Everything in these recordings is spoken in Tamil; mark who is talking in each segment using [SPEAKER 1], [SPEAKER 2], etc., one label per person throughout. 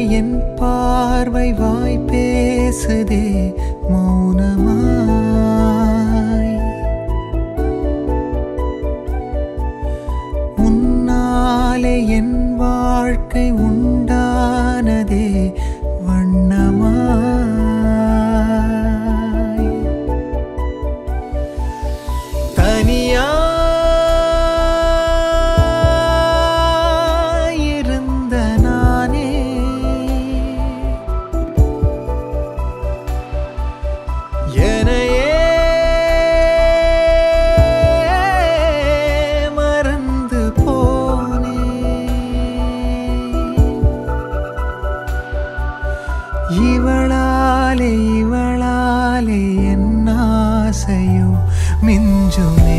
[SPEAKER 1] என் பார்வை வாய் பேசுதே மௌனமாய் உன்னாலே என் வாழ்க்கை உண்டானதே வண்ணமாய் தனியாயிருந்த நானே என்னையே மறந்து போனே இவளாலே இவளாலே என் ஆசையோ மிஞ்சுமே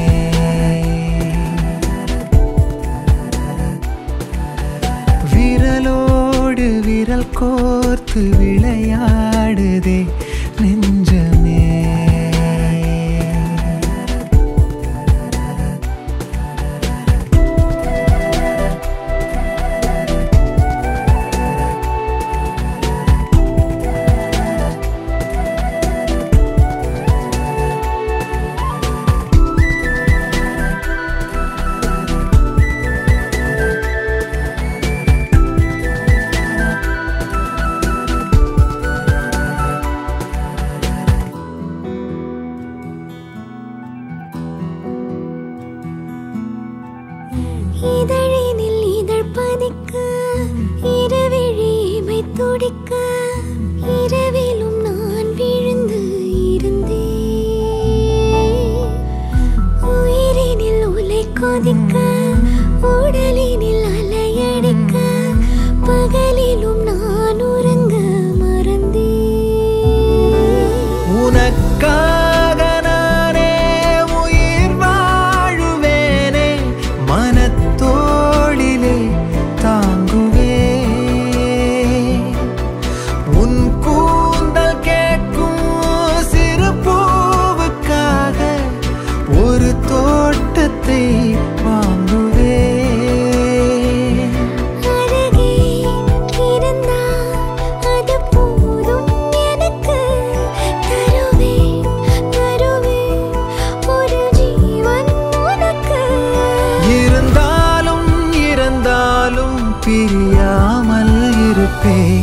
[SPEAKER 1] விரலோடு விரல் கோர்த்து விளையாடுதே நெஞ்சமே
[SPEAKER 2] இதழினில் இதழ் பதிக்க இரவிழிமை துடிக்க இரவிலும் நான் விழுந்து இருந்தேன் உயிரினில் உலை கொதிக்க உடலினில் அலையடிக்க பகலிலும் நான் உறங்க மறந்தேன்
[SPEAKER 1] உனக்காக நானே உயிர் வாழுவேனே மனத்தோளிலே தாங்குவே உன் கூந்தல் கேட்கும் சிறு பூவுக்காக ஒரு தோட்டத்தை வாங்குவே
[SPEAKER 2] அருகே இருந்தால் அது போதும் எனக்கு தருவேன் தருவேன் ஒரு ஜீவன் உனக்கு
[SPEAKER 1] இருந்தாலும் இருந்தாலும் பிரியாமல் இருப்பேன்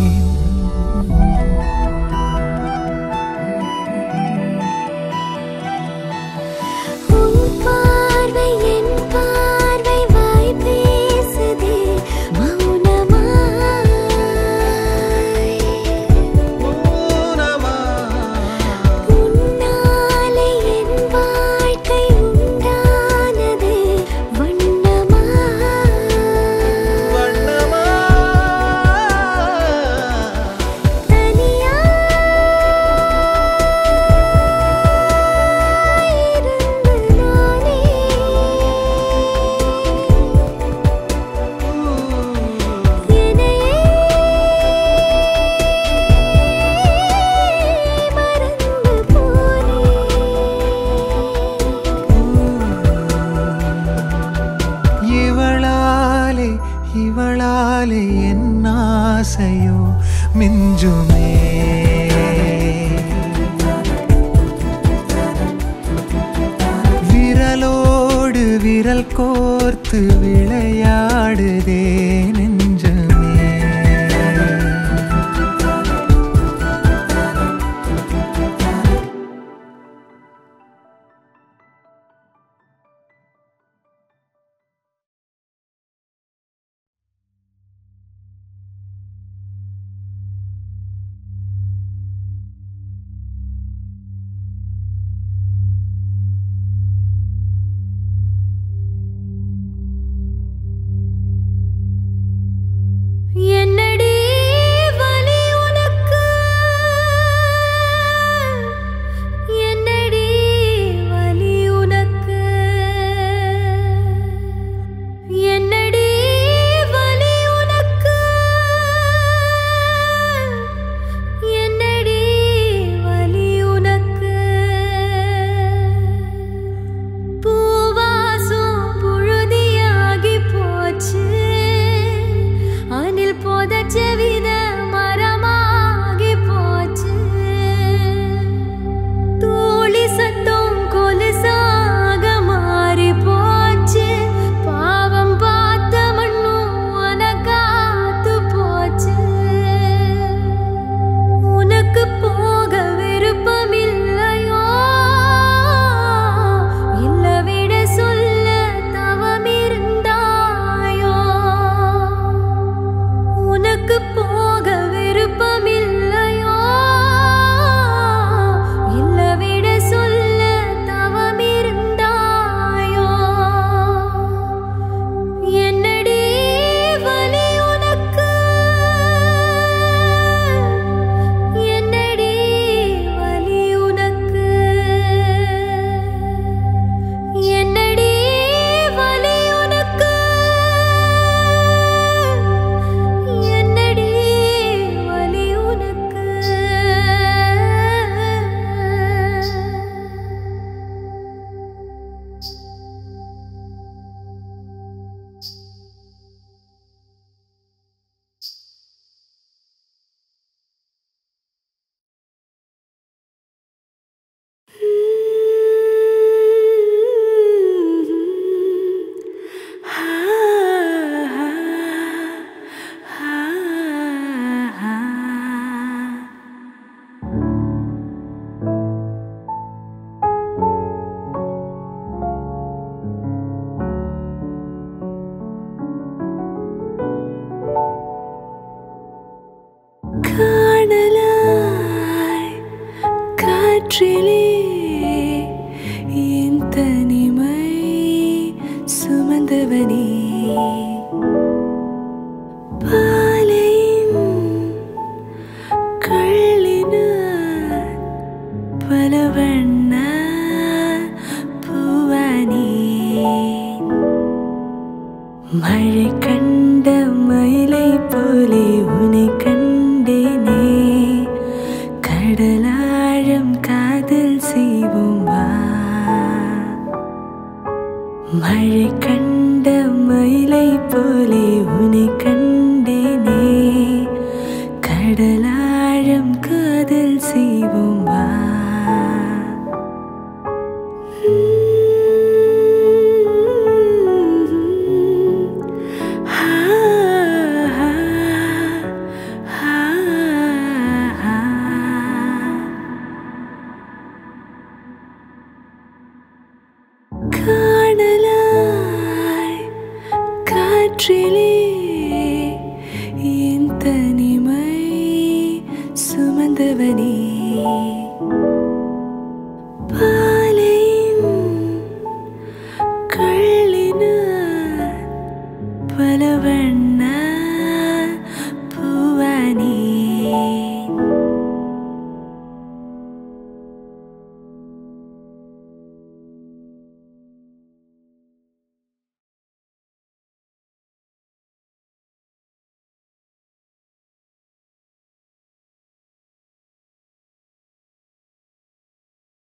[SPEAKER 2] உன் பார்வை என் பார்வை வாய் பேசுதே மௌனமாய் உன்னாலே என் வாழ்க்கை உண்டானது வண்ணமாய் தனியாயிருந்து நானே என்னையே மறந்து போனேன்
[SPEAKER 1] இவளாலே இவளாலே என் ஆசையோ மிஞ்சுமே விரலோடு விரல் கோர்த்து விளையாடுதே நெஞ்சமே
[SPEAKER 2] காற்றிலே என் தனிமை சுமந்தவனே பாலையின் கள்ளினான் பல வண்ண பூவானே மழை கண்ட மயிலை போலே உன்னை கண்டேனே கடலாழம் காதல் செய்வோம் வா மழை கண்ட மயிலை போலே உன்னை கண்டேனே கடலாழம் காதல் செய்வோம்